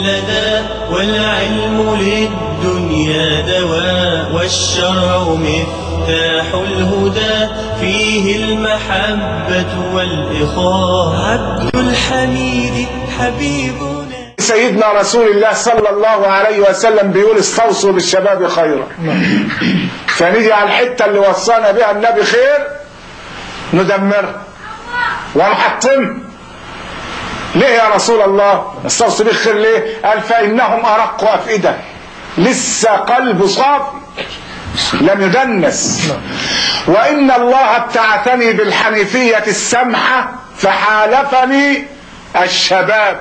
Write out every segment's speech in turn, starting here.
لدى والعلم للدنيا دواء والشرع مفتاح الهدى فيه المحبة والإخاء عبد الحميد حبيبنا سيدنا رسول الله صلى الله عليه وسلم بيقول استوصوا بالشباب خيرا فنيجي على الحته اللي وصانا بها النبي خير ندمرها ونحطم ليه يا رسول الله استوصوا به خير ليه قال فانهم ارق افئده لسه قلبه صافي لم يدنس وان الله ابتعثني بالحنيفيه السمحه فحالفني الشباب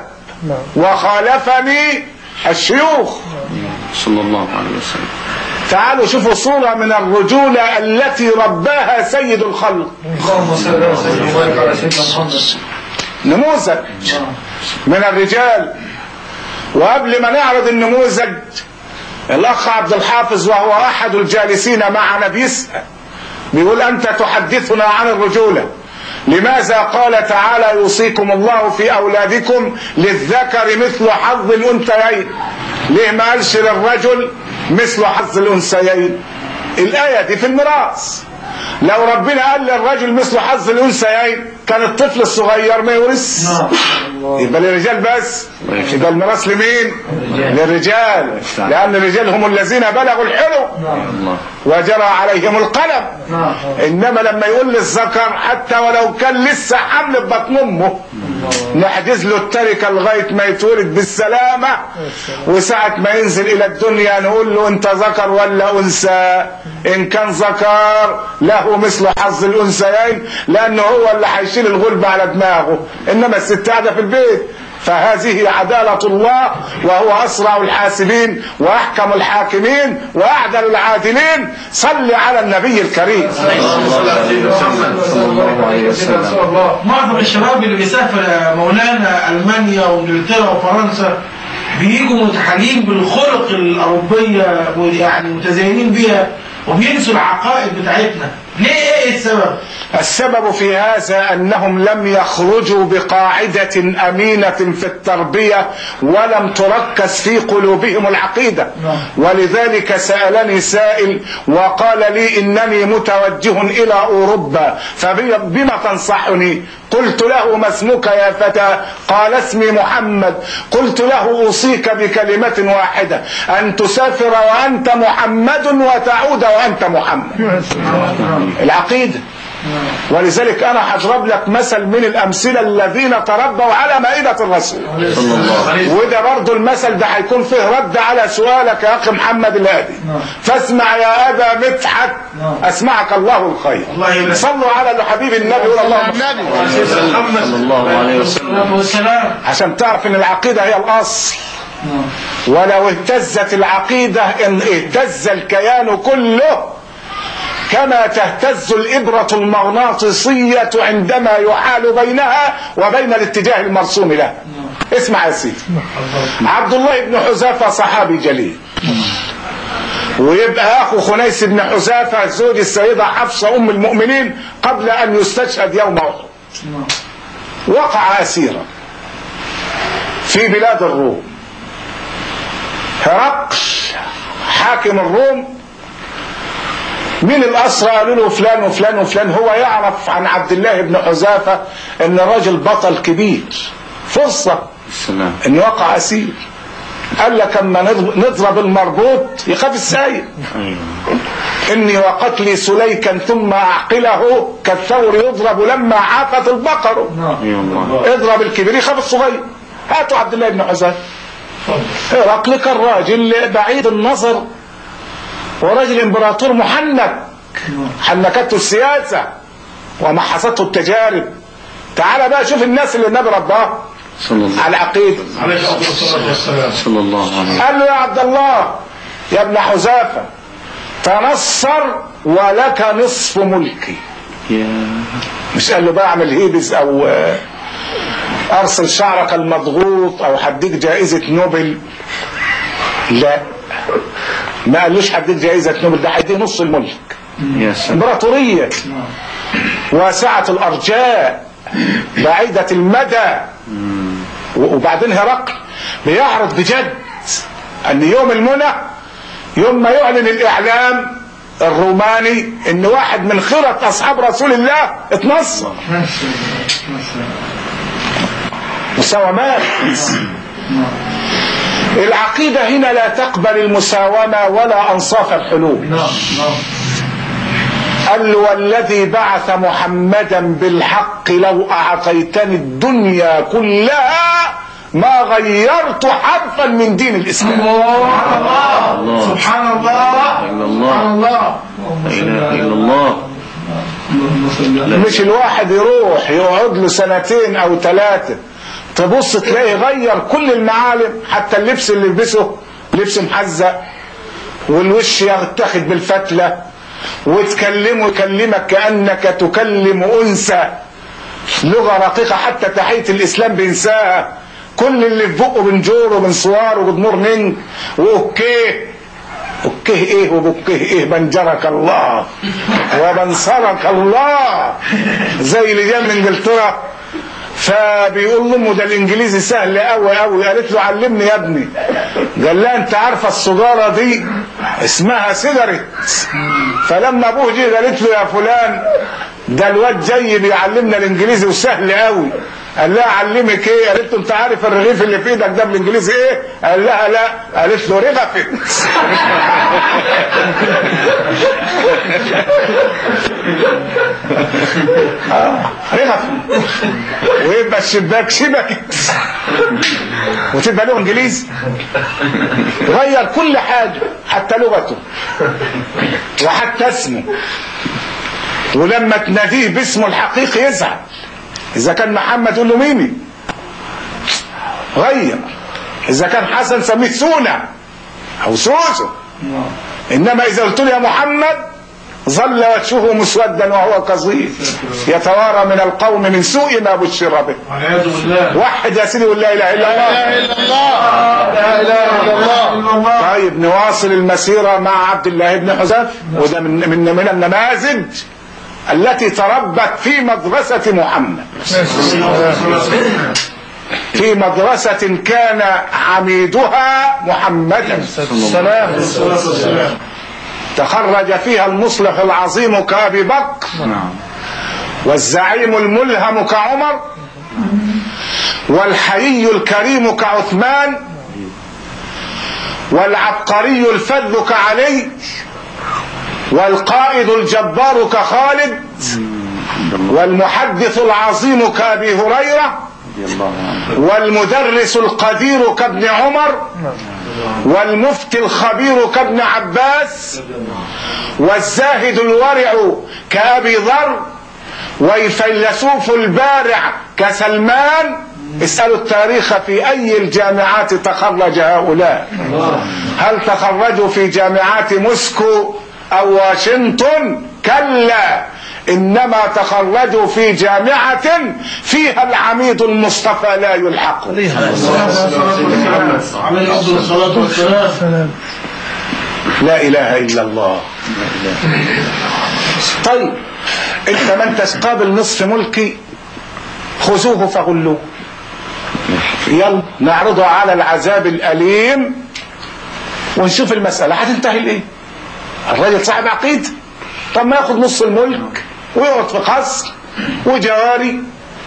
وخالفني الشيوخ صلى الله عليه وسلم تعالوا شوفوا صورة من الرجولة التي رباها سيد الخلق اللهم صل وسلم وبارك على سيدنا محمد نموذج من الرجال وقبل ما نعرض النموذج الأخ عبد الحافظ وهو أحد الجالسين معنا بيسأل بيقول أنت تحدثنا عن الرجولة لماذا قال تعالى يوصيكم الله في أولادكم للذكر مثل حظ الأنثيين ليه ما قالش للرجل مثل حظ الأنثيين الآية دي في الميراث لو ربنا قال للرجل مثل حظ الأنثيين كان الطفل الصغير ما يورث يبقى للرجال بس يبقى الميراث لمين؟ للرجال لأن الرجال هم الذين بلغوا الحلم الله وجرى عليهم القلم انما لما يقول للذكر حتى ولو كان لسه حمل في بطن امه نحجز له التركه لغايه ما يتولد بالسلامه وساعه ما ينزل الى الدنيا نقول له انت ذكر ولا انثى ان كان ذكر له مثل حظ الانثيين لانه هو اللي هيشيل الغلب على دماغه انما الست قاعده في البيت فهذه عدالة الله وهو أسرع الحاسبين وأحكم الحاكمين وأعدل العادلين صل على النبي الكريم صلى الله عليه وسلم معظم الشباب اللي بيسافر مولانا المانيا وانجلترا وفرنسا بيجوا متحالين بالخلق الاوروبيه ويعني متزينين بيها وبينسوا العقائد بتاعتنا ليه ايه السبب؟ السبب في هذا أنهم لم يخرجوا بقاعدة أمينة في التربية ولم تركز في قلوبهم العقيدة ولذلك سألني سائل وقال لي إنني متوجه إلى أوروبا فبما تنصحني قلت له ما اسمك يا فتى قال اسمي محمد قلت له أوصيك بكلمة واحدة أن تسافر وأنت محمد وتعود وأنت محمد العقيدة ولذلك انا هضرب لك مثل من الامثله الذين تربوا على مائده الرسول وده برضه المثل ده هيكون فيه رد على سؤالك يا اخي محمد الهادي فاسمع يا ابا مدحت اسمعك الله الخير الله يبارك. صلوا على حبيب النبي ولا اللهم صلى الله عليه وسلم الصلاه والسلام عشان تعرف ان العقيده هي الاصل ولو اهتزت العقيده ان اهتز الكيان كله كما تهتز الإبرة المغناطيسية عندما يحال بينها وبين الاتجاه المرسوم لها اسمع يا سيدي عبد الله بن حذافة صحابي جليل ويبقى أخو خنيس بن حذافة زوج السيدة حفصة أم المؤمنين قبل أن يستشهد يوم أحد وقع أسيرا في بلاد الروم هرقل حاكم الروم مين الأسرى قالوا له فلان وفلان وفلان هو يعرف عن عبد الله بن حذافة ان راجل بطل كبير فرصة السلام ان وقع اسير قال لك اما نضرب- نضرب المربوط يخاف السايق أيوه اني وقتلي سليكا ثم اعقله كالثور يضرب لما عافت البقر أيوه الله اضرب الكبير يخاف الصغير هاتوا عبد الله بن حذافة هرقل كان راجل بعيد النظر وراجل امبراطور محنك حنكته السياسة ومحصته التجارب تعال بقى شوف الناس اللي النبي رباه صلى الله على عقيدة عليه الصلاه والسلام صلى الله عليه قال له يا عبد الله يا ابن حذافة تنصر ولك نصف ملكي يا مش قال له بقى اعمل هيبز او آه، ارسل شعرك المضغوط او هديك جائزة نوبل لا ما قالوش هديك جائزة نوبل ده هيديه نص الملك يا سلام امبراطورية واسعة الارجاء بعيدة المدى وبعدين هرقل بيعرض بجد ان يوم المنى يوم ما يعلن الاعلام الروماني ان واحد من خيرة اصحاب رسول الله اتنصر مساومات العقيدة هنا لا تقبل المساومة ولا أنصاف الحلول نعم نعم قال له والذي بعث محمدا بالحق لو أعطيتني الدنيا كلها ما غيرت حرفا من دين الإسلام الله سبحان الله إلا الله. سبحان الله لا إله إلا الله اللهم صل على مش الواحد يروح يقعد له سنتين أو ثلاثة تبص تلاقي غير كل المعالم حتى اللبس اللي لبسه لبس محزق والوش يتاخد بالفتلة وتكلمه يكلمك كأنك تكلم أنثى لغة رقيقة حتى تحية الإسلام بينساها كل اللي في بقه بنجور وبنصوار وبدمور نين وأوكيه أوكيه إيه وبوكيه إيه بنجرك الله وبنصرك الله زي اللي جاي من إنجلترا فبيقول لامه ده الانجليزي سهل قوي قوي قالت له علمني يا ابني قال لها انت عارفه السجاره دي اسمها سيجاريت فلما ابوه جه قالت له يا فلان ده الواد جاي بيعلمنا الانجليزي وسهل قوي قال لها اعلمك ايه قالت له انت عارف الرغيف اللي في ايدك ده بالانجليزي ايه قال لها لا قالت له رغفت رغف ويبقى الشباك شبكت وتبقى له انجليزي غير كل حاجه حتى لغته وحتى اسمه ولما تناديه باسمه الحقيقي يزعل اذا كان محمد تقول له ميمي غير اذا كان حسن سميه سونا او سوسو انما اذا قلت له يا محمد ظل وجهه مسودا وهو كظيم يتوارى من القوم من سوء ما بشر به والعياذ بالله وحد يا سيدي ولا اله الا الله لا اله الا الله طيب نواصل المسيرة مع عبد الله بن حذيفة وده من من من النماذج التي تربت في مدرسة محمد في مدرسة كان عميدها محمدا السلام والسلام تخرج فيها المصلح العظيم كأبي بكر نعم والزعيم الملهم كعمر والحيي الكريم كعثمان والعبقري الفذ كعلي والقائد الجبار كخالد والمحدث العظيم كأبي هريرة رضي الله عنه والمدرس القدير كابن عمر والمفتي الخبير كابن عباس والزاهد الورع كأبي ذر والفيلسوف البارع كسلمان اسألوا التاريخ في أي الجامعات تخرج هؤلاء هل تخرجوا في جامعات موسكو أو واشنطن كلا إنما تخرجوا في جامعة فيها العميد المصطفى لا يلحق عليه افضل الصلاه والسلام لا إله إلا الله طيب انت ما انتش قابل نصف ملكي خذوه فغلوه يلا نعرضه على العذاب الأليم ونشوف المسألة هتنتهي لإيه الراجل صاحب عقيدة طب ما ياخد نص الملك ويقعد في قصر وجواري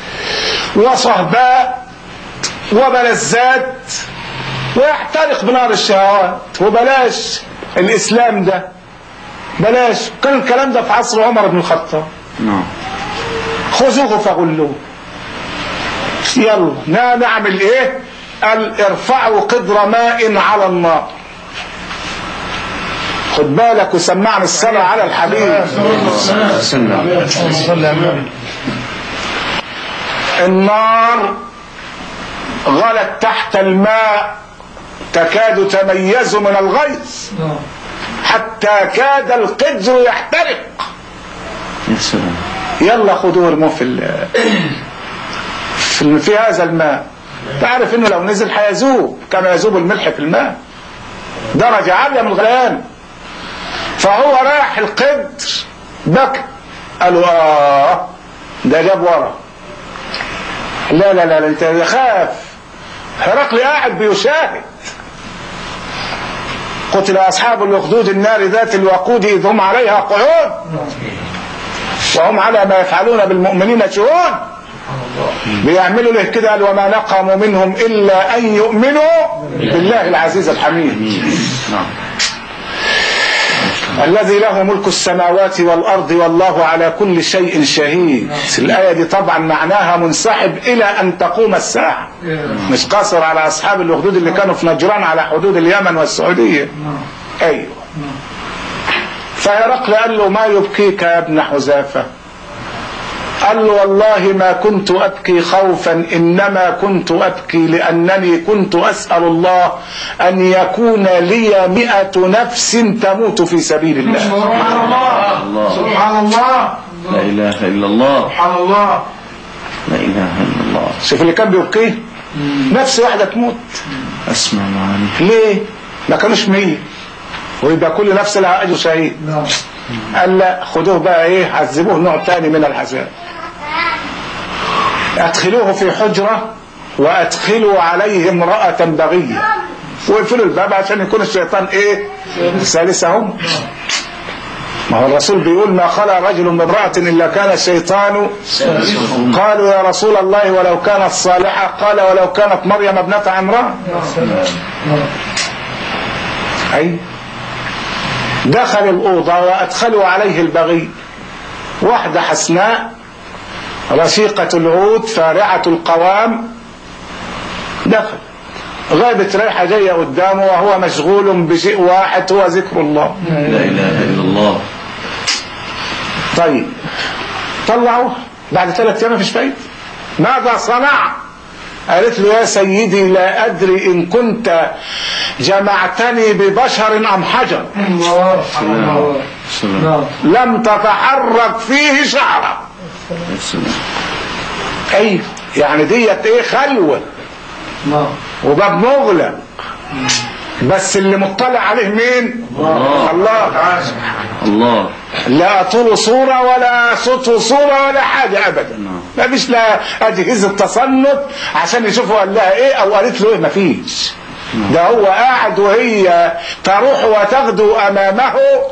وصهباء وملذات ويحترق بنار الشهوات وبلاش الإسلام ده بلاش كان الكلام ده في عصر عمر بن الخطاب نعم خذوه فغلوه يلا نا نعمل ايه قال ارفعوا قدر ماء على النار خد بالك وسمعنا الصلاة على الحبيب سنة النار غلت تحت الماء تكاد تميز من الغيظ حتى كاد القدر يحترق يا سلام يلا خدوه ارموه في ال- في, في هذا الماء تعرف انه لو نزل هيذوب كما يذوب الملح في الماء درجة عالية من الغليان فهو راح القدر بكى قالوا اه ده جاب ورا لا لا لا, لا انت خاف هرقل قاعد بيشاهد قتل أصحاب الأخدود النار ذات الوقود إذ هم عليها قعود وهم على ما يفعلون بالمؤمنين شهود بيعملوا له كده قال وما نقموا منهم إلا أن يؤمنوا بالله العزيز الحميد نعم الذي له ملك السماوات والأرض والله على كل شيء شهيد الآية دي طبعا معناها منسحب إلى أن تقوم الساعة مش قاصر على أصحاب الأخدود اللي كانوا في نجران على حدود اليمن والسعودية أيوه فهرقل قال له ما يبكيك يا ابن حذافة قال له والله ما كنت أبكي خوفا إنما كنت أبكي لأنني كنت أسأل الله أن يكون لي مئة نفس تموت في سبيل الله سبحان الله الله. سبحان الله لا إله إلا الله سبحان الله لا إله إلا الله شوف اللي كان بيبكيه نفس واحدة تموت أسمع معاني ليه ما كانوش مية ويبقى كل نفس لها أجر شهيد قال لا خدوه بقى ايه عذبوه نوع تاني من العذاب ادخلوه في حجرة وادخلوا عليه امرأة بغية واقفلوا الباب عشان يكون الشيطان ايه ثالثهم ما هو الرسول بيقول ما خلى رجل من امرأة إلا كان الشيطان قالوا يا رسول الله ولو كانت صالحة قال ولو كانت مريم ابنة عمران أي دخل الأوضة وأدخلوا عليه البغي واحدة حسناء رشيقة العود فارعة القوام دخل غابت رايحة جاية قدامه وهو مشغول بشيء واحد هو ذكر الله لا إله إلا الله طيب طلعوه بعد ثلاث ايام مفيش فايده ماذا صنع قالت له يا سيدي لا ادري ان كنت جمعتني ببشر ام حجر الله الله سلام لم تتحرك فيه شعره يا سلام ايوه يعني ديت ايه خلوه نعم وباب مغلق بس اللي مطلع عليه مين الله. الله الله لا طول صورة ولا صوت صورة ولا حاجة أبدا ما فيش لا أجهزة تصنت عشان يشوفوا قال لها إيه أو قالت له إيه ما فيش ده هو قاعد وهي تروح وتغدو أمامه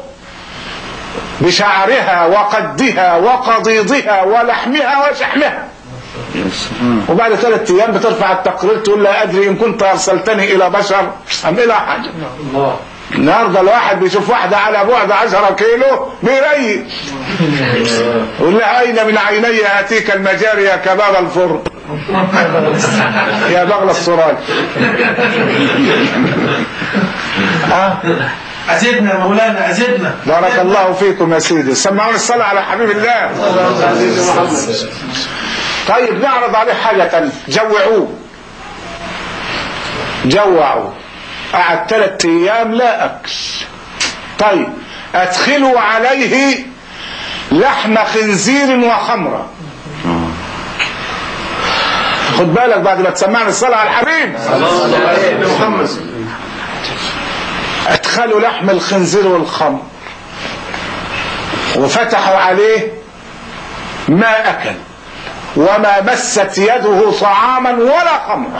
بشعرها وقدها وقضيضها ولحمها وشحمها يا سلام وبعد ثلاثة أيام بترفع التقرير تقول لا أدري إن كنت أرسلتني إلى بشر أم إلى حاجة الله النهارده الواحد بيشوف واحدة على بعد 10 كيلو بيريش يقول لها أين من عيني يأتيك المجاري يا كباب الفرن يا بغل السراج آه. أزدنا يا مولانا أزدنا بارك الله فيكم يا سيدي سمعوني الصلاة على حبيب الله طيب نعرض عليه حاجة تانية جوعوه جوعوا قعد ثلاثة أيام لا أكل طيب أدخلوا عليه لحم خنزير وخمرة خد بالك بعد ما تسمعني الصلاة على الحبيب ادخلوا لحم الخنزير والخمر وفتحوا عليه ما اكل وما مست يده طعاما ولا خمرا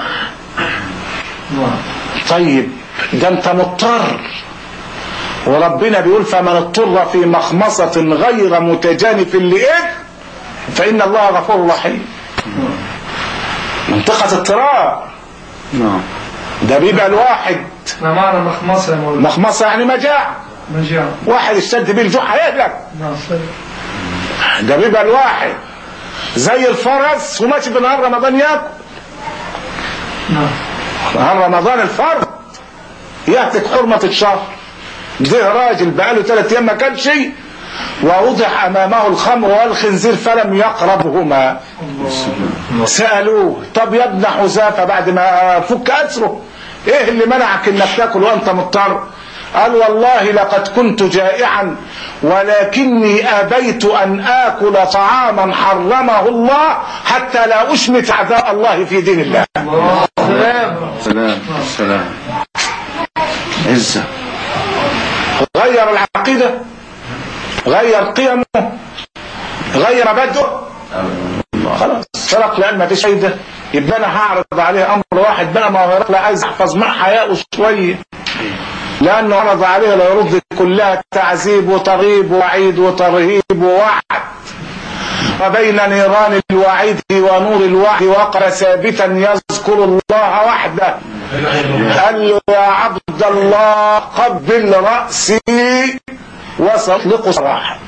طيب ده انت مضطر وربنا بيقول فمن اضطر في مخمصة غير متجانف لإثم فإن الله غفور رحيم منطقة اضطرار نعم ده بيبقى الواحد ما معنى مخمصة يا مولانا مخمصة يعني مجاعة مجاعة واحد اشتد بيه الجوع هيهلك نعم ده بيبقى الواحد زي الفرس وماشي في نهار رمضان ياكل نعم نهار رمضان الفرد يهتك حرمة الشهر ده راجل بقاله ثلاث ايام ما كانش ووضع امامه الخمر والخنزير فلم يقربهما سالوه طب يا ابن حذافه بعد ما فك اسره ايه اللي منعك انك تاكل وانت مضطر قال والله لقد كنت جائعا ولكني ابيت ان اكل طعاما حرمه الله حتى لا اشمت اعداء الله في دين الله سلام سلام عزة غير العقيدة غير قيمه غير بدءه خلاص هرقل قال ما فيش فايده يبقى انا هعرض عليه امر واحد بقى ما هو هرقل عايز يحفظ مع حياءه شويه لانه عرض عليه لا يرد كلها تعذيب وترغيب ووعيد وترهيب ووعد وبين نيران الوعيد ونور الوحي وقر ثابتا يذكر الله وحده قال له يا عبد الله قبل رأسي وسأطلق سراحك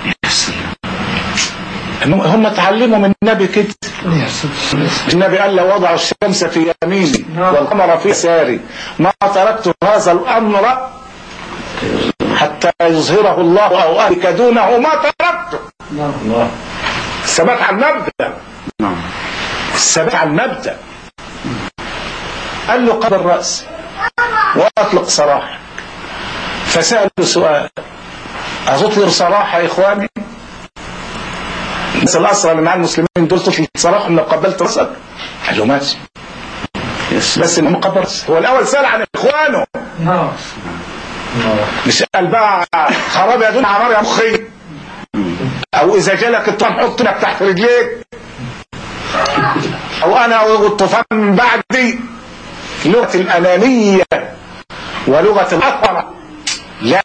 هم اتعلموا من النبي كده النبي قال لو وضعوا الشمس في يميني والقمر في يساري ما تركت هذا الامر حتى يظهره الله او اهلك دونه ما تركته الثبات على المبدا نعم الثبات على المبدا قال له قبل الراس واطلق سراحك فساله سؤال هتطلق سراح يا اخواني الناس الاسرى اللي مع المسلمين دول تطلق سراح ان قبلت راسك قال له ماشي يس بس ان قبل راسك هو الاول سال عن اخوانه نعم مش قال بقى خراب يا دون عمار يا مخي او اذا جالك الطعم حط لك تحت رجليك او انا والطوفان من بعدي لغه الانانيه ولغه الاثره لا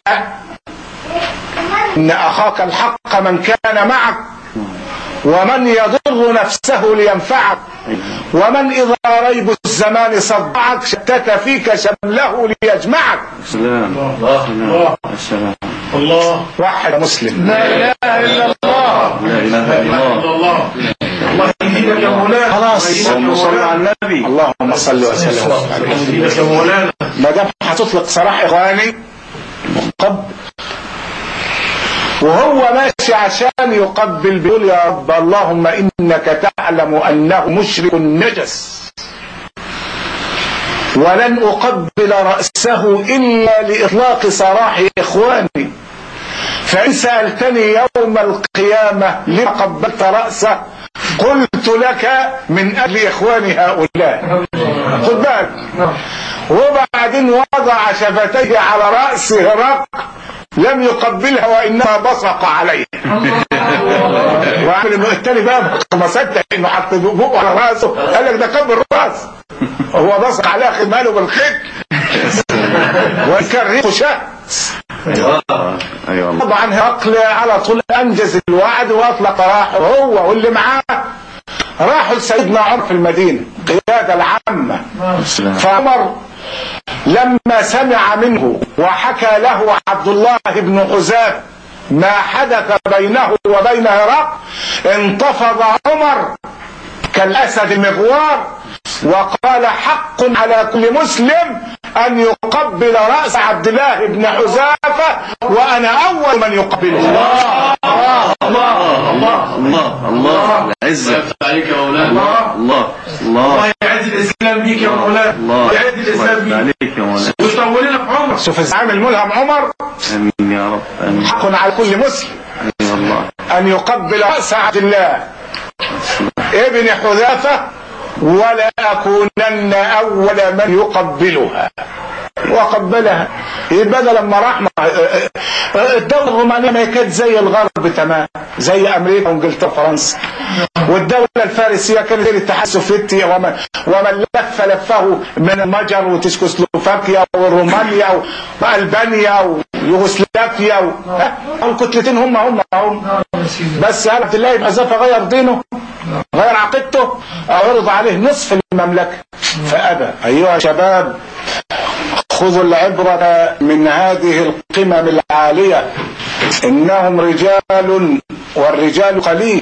ان اخاك الحق من كان معك ومن يضر نفسه لينفعك ومن اذا ريب الزمان صدعك شتت فيك شمله ليجمعك سلام الله الله السلام الله وحد يا مسلم لا اله الا الله لا اله الا الله الله الله يهديك يا مولانا خلاص. اللهم صل على النبي اللهم صل وسلم وبارك عليه يهديك يا مولانا ما دام هتطلق سراح اخواني قبل وهو ماشي عشان يقبل بيقول يا رب اللهم انك تعلم انه مشرك نجس ولن اقبل راسه الا لاطلاق سراح اخواني فان سالتني يوم القيامه لما قبلت راسه قلت لك من اجل اخواني هؤلاء خد بالك وبعدين وضع شفتيه على راس هرقل لم يقبلها وانما بصق عليها وعامل انه التاني بقى ما صدق انه حط بقه على راسه قال لك ده قبل الراس هو بصق عليها خد باله بالخيط وكان ريقه شهد ايوه الله طبعا هرقل على طول انجز الوعد واطلق راحه هو واللي معاه راحوا لسيدنا عمر في المدينه قياده العامه السلام فعمر لما سمع منه وحكى له عبد الله بن حذافه ما حدث بينه وبين هرقل انتفض عمر كالاسد المغوار وقال حق على كل مسلم ان يقبل راس عبد الله بن حذافه وانا اول من يقبله الله الله الله العزة عليك يا مولانا الله الله الله يعز الاسلام بيك يا مولانا الله يعز الاسلام بيك عليك يا مولانا ويطول لنا في عمرك شوف الزعيم الملهم عمر امين يا رب امين حق على كل مسلم ايوه الله ان يقبل راس عبد الله ابن حذافه ولا اكونن اول من يقبلها وقبلها يبقى ده لما راح مع- الدوله الرومانيه ما هي كانت زي الغرب تمام زي امريكا وانجلترا وفرنسا والدوله الفارسيه كانت زي الاتحاد السوفيتي ومن ومن لف لفه من المجر وتشكوسلوفاكيا ورومانيا والبانيا ويوغوسلافيا و... الكتلتين هم هم هم بس عبد الله بن حذافه غير دينه غير عقيدته عرض عليه نصف المملكه فابى ايها الشباب خذوا العبرة من هذه القمم العالية إنهم رجال والرجال قليل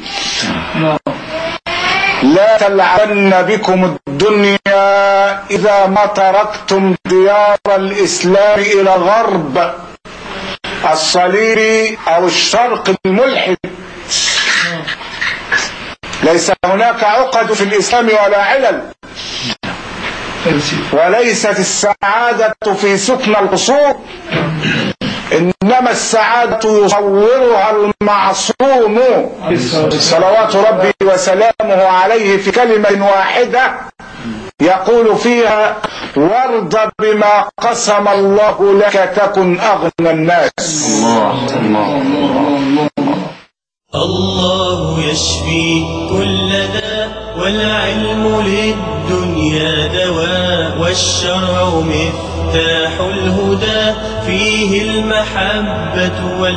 لا تلعبن بكم الدنيا إذا ما تركتم ديار الإسلام إلى الغرب الصليبي أو الشرق الملحد ليس هناك عقد في الإسلام ولا علل وليست السعادة في سكن القصور إنما السعادة يصورها المعصوم صلوات ربي وسلامه عليه في كلمة واحدة يقول فيها وارض بما قسم الله لك تكن أغنى الناس الله الله الله الله يشفي كل داء والعلم للدنيا دواء والشرع مفتاح الهدى فيه المحبة وال